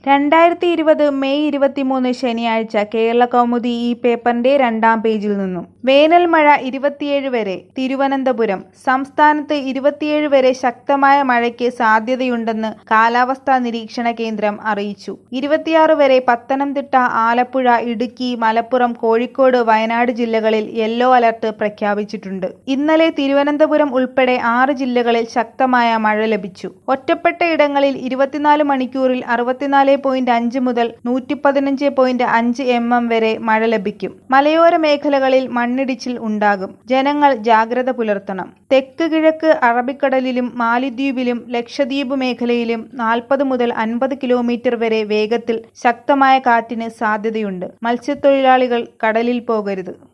രണ്ടായിരത്തി ഇരുപത് മെയ് ഇരുപത്തിമൂന്ന് ശനിയാഴ്ച കേരളകൗമുദി ഈ പേപ്പറിന്റെ രണ്ടാം പേജിൽ നിന്നും വേനൽ മഴ ഇരുപത്തിയേഴ് വരെ തിരുവനന്തപുരം സംസ്ഥാനത്ത് ഇരുപത്തിയേഴ് വരെ ശക്തമായ മഴയ്ക്ക് സാധ്യതയുണ്ടെന്ന് കാലാവസ്ഥാ നിരീക്ഷണ കേന്ദ്രം അറിയിച്ചു ഇരുപത്തിയാറ് വരെ പത്തനംതിട്ട ആലപ്പുഴ ഇടുക്കി മലപ്പുറം കോഴിക്കോട് വയനാട് ജില്ലകളിൽ യെല്ലോ അലർട്ട് പ്രഖ്യാപിച്ചിട്ടുണ്ട് ഇന്നലെ തിരുവനന്തപുരം ഉൾപ്പെടെ ആറ് ജില്ലകളിൽ ശക്തമായ മഴ ലഭിച്ചു ഒറ്റപ്പെട്ട ഇടങ്ങളിൽ ഇരുപത്തിനാല് മണിക്കൂറിൽ അറുപത്തിനാല് പോയിന്റ് അഞ്ച് മുതൽ നൂറ്റി പതിനഞ്ച് പോയിന്റ് അഞ്ച് എം എം വരെ മഴ ലഭിക്കും മലയോര മേഖലകളിൽ മണ്ണിടിച്ചിൽ ഉണ്ടാകും ജനങ്ങൾ ജാഗ്രത പുലർത്തണം തെക്ക് കിഴക്ക് അറബിക്കടലിലും മാലിദ്വീപിലും ലക്ഷദ്വീപ് മേഖലയിലും നാൽപ്പത് മുതൽ അൻപത് കിലോമീറ്റർ വരെ വേഗത്തിൽ ശക്തമായ കാറ്റിന് സാധ്യതയുണ്ട് മത്സ്യത്തൊഴിലാളികൾ കടലിൽ പോകരുത്